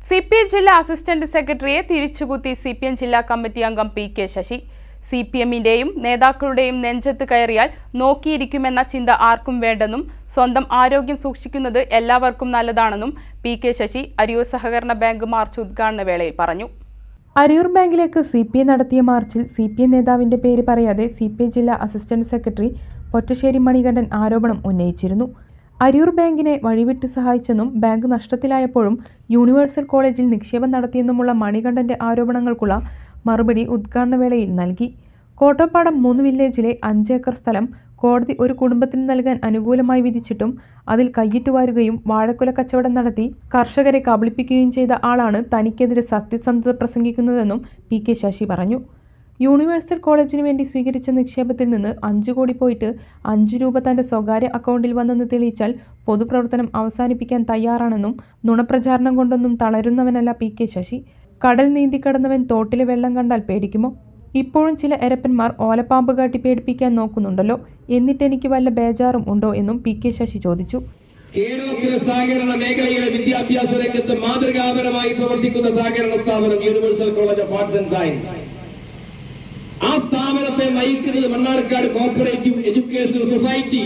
C P M ജില്ലാ assistant സെക്രട്ടറിയെ തിരിച്ചുകുത്തി സി പി എം ജില്ലാ കമ്മിറ്റി അംഗം പി കെ ശശി സി പി എമ്മിന്റെയും നേതാക്കളുടെയും നെഞ്ചത്ത് കയറിയാൽ നോക്കിയിരിക്കുമെന്ന ചിന്ത ആർക്കും വേണ്ടെന്നും സ്വന്തം ആരോഗ്യം സൂക്ഷിക്കുന്നത് എല്ലാവർക്കും നല്ലതാണെന്നും പി കെ ശശി അരിയൂർ സഹകരണ ബാങ്ക് മാർച്ച് ഉദ്ഘാടന വേളയിൽ പറഞ്ഞു അരിയൂർ ബാങ്കിലേക്ക് സി പി ഐ നടത്തിയ മാർച്ചിൽ സി പി ഐ നേതാവിന്റെ പേര് പറയാതെ സി പി ഐ ജില്ലാ അസിസ്റ്റന്റ് സെക്രട്ടറി പൊറ്റശ്ശേരി മണികണ്ഠൻ ആരോപണം ഉന്നയിച്ചിരുന്നു അരിയൂർ ബാങ്കിനെ വഴിവിട്ട് സഹായിച്ചെന്നും ബാങ്ക് നഷ്ടത്തിലായപ്പോഴും യൂണിവേഴ്സൽ കോളേജിൽ നിക്ഷേപം നടത്തിയെന്നുമുള്ള മണികണ്ഠന്റെ ആരോപണങ്ങൾക്കുള്ള മറുപടി ഉദ്ഘാടന വേളയിൽ നൽകി കോട്ടപ്പാടം മൂന്ന് വില്ലേജിലെ അഞ്ച് ഏക്കർ സ്ഥലം കോടതി ഒരു കുടുംബത്തിന് നൽകാൻ അനുകൂലമായി വിധിച്ചിട്ടും അതിൽ കയ്യിട്ടു വാരുകയും വാഴക്കുല കച്ചവടം നടത്തി കർഷകരെ കബളിപ്പിക്കുകയും ചെയ്ത ആളാണ് തനിക്കെതിരെ സത്യസന്ധത പ്രസംഗിക്കുന്നതെന്നും പി കെ ശശി പറഞ്ഞു യൂണിവേഴ്സൽ കോളേജിന് വേണ്ടി സ്വീകരിച്ച നിക്ഷേപത്തിൽ നിന്ന് അഞ്ചു കോടി പോയിട്ട് അഞ്ചു രൂപ തന്റെ സ്വകാര്യ അക്കൗണ്ടിൽ വന്നെന്ന് തെളിയിച്ചാൽ പൊതുപ്രവർത്തനം അവസാനിപ്പിക്കാൻ തയ്യാറാണെന്നും നുണപ്രചാരണം കൊണ്ടൊന്നും തളരുന്നവനല്ല പി കെ ശശി കടൽ നീന്തിക്കടന്നവൻ തോട്ടിലെ വെള്ളം കണ്ടാൽ പേടിക്കുമോ ഇപ്പോഴും ചില എരപ്പന്മാർ ഓലപ്പാമ്പ് കാട്ടി പേടിപ്പിക്കാൻ നോക്കുന്നുണ്ടല്ലോ എന്നിട്ടെനിക്ക് വല്ല ബേജാറും ഉണ്ടോ എന്നും പി കെ ശശി ചോദിച്ചു കേരളത്തിലെ സഹകരണ മേഖലയിലെ വിദ്യാഭ്യാസ രംഗത്ത് മാതൃകാപരമായി പ്രവർത്തിക്കുന്ന സഹകരണ സ്ഥാപനം universal college of arts and science ആ സ്ഥാപനത്തെ നയിക്കുന്നത് മണ്ണാർക്കാട് കോപ്പറേറ്റീവ് എഡ്യൂക്കേഷൻ സൊസൈറ്റി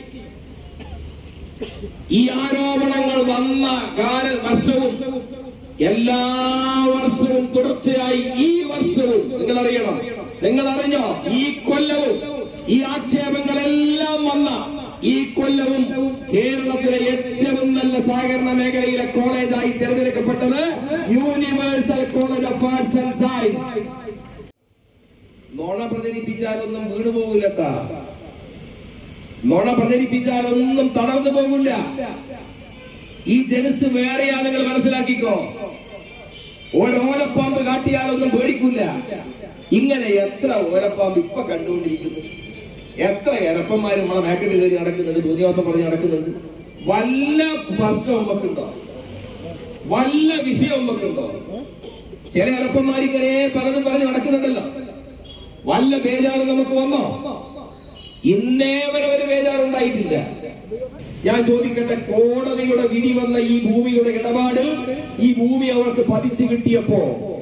ഈ ആരോപണങ്ങൾ വന്ന കാല വർഷവും എല്ലാ വർഷവും തുടർച്ചയായി ഈ വർഷവും നിങ്ങൾ അറിയണം നിങ്ങൾ അറിഞ്ഞോ ഈ കൊല്ലവും ഈ ആക്ഷേപങ്ങളെല്ലാം വന്ന ഈ കൊല്ലവും കേരളത്തിലെ ഏറ്റവും നല്ല സഹകരണ മേഖലയിലെ കോളേജായി തിരഞ്ഞെടുക്കപ്പെട്ടത് universal college of arts and science നോണ പ്രചരിപ്പിച്ചാലൊന്നും വീണു പോകില്ലട്ടാ നോണ പ്രചരിപ്പിച്ചാലൊന്നും തളർന്നു പോകില്ല ഈ ജനസ് വേറെയാ നിങ്ങൾ മനസ്സിലാക്കിക്കോ ഓരോലപ്പാമ്പ് കാട്ടിയാലൊന്നും പേടിക്കില്ല ഇങ്ങനെ എത്ര ഓലപ്പാമ്പ് ഇപ്പൊ കണ്ടുകൊണ്ടിരിക്കുന്നു എത്ര എരപ്പന്മാര് നമ്മളെ നാട്ടിൽ കയറി നടക്കുന്നുണ്ട് തോന്നിയാസം പറഞ്ഞ് നടക്കുന്നുണ്ട് വല്ല പ്രശ്നവും നമുക്കുണ്ടോ വല്ല വിഷയവും നമുക്കുണ്ടോ ചില എരപ്പന്മാരിങ്ങനെ പലതും പറഞ്ഞ് നടക്കുന്നുണ്ടല്ലോ വല്ല ബേജാറ് നമുക്ക് വന്നോ ഇന്നേ വരെ ഒരു ബേജാറുണ്ടായിട്ടില്ല ഞാൻ ചോദിക്കട്ടെ കോടതിയുടെ വിധി വന്ന ഈ ഭൂമിയുടെ ഇടപാട് ഈ ഭൂമി അവർക്ക് പതിച്ചു കിട്ടിയപ്പോ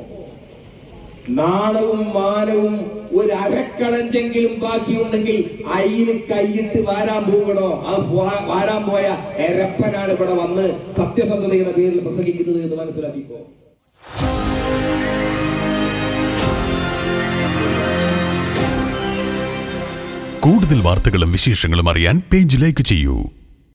നാണവും മാനവും ഒരു അരക്കണഞ്ചെങ്കിലും ബാക്കിയുണ്ടെങ്കിൽ അയിന് കൈയിട്ട് വാരാൻ പോകണോ ആ പോ- വാരാൻ പോയ എരപ്പനാണ് ഇവിടെ വന്ന് സത്യസന്ധതയുടെ പേരിൽ പ്രസംഗിക്കുന്നത് എന്ന് മനസ്സിലാക്കിക്കോ കൂടുതൽ വാർത്തകളും വിശേഷങ്ങളും അറിയാൻ പേജ് ലൈക്ക് ചെയ്യൂ